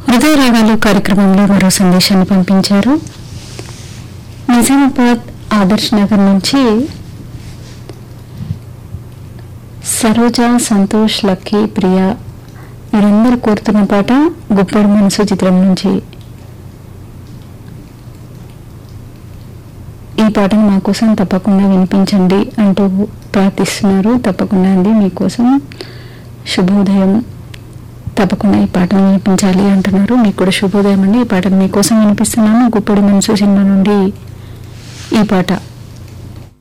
హృదయ రాగాలు కార్యక్రమంలో మరో సందేశాన్ని పంపించారు నిజామాబాద్ ఆదర్శ్ నగర్ నుంచి సరోజ సంతోష్ లక్కీ ప్రియ వీరందరూ కోరుతున్న పాట గుప్పడి మనసు చిత్రం నుంచి ఈ పాటను మా కోసం తప్పకుండా వినిపించండి అంటూ ప్రార్థిస్తున్నారు తప్పకుండా అండి మీకోసం శుభోదయం తప్పకుండా ఈ పాటను వినిపించాలి అంటున్నారు మీకు కూడా శుభోదయం అండి ఈ పాటను మీకోసం వినిపిస్తున్నాను గుప్పడి మనసు సినిమా నుండి ఈ పాట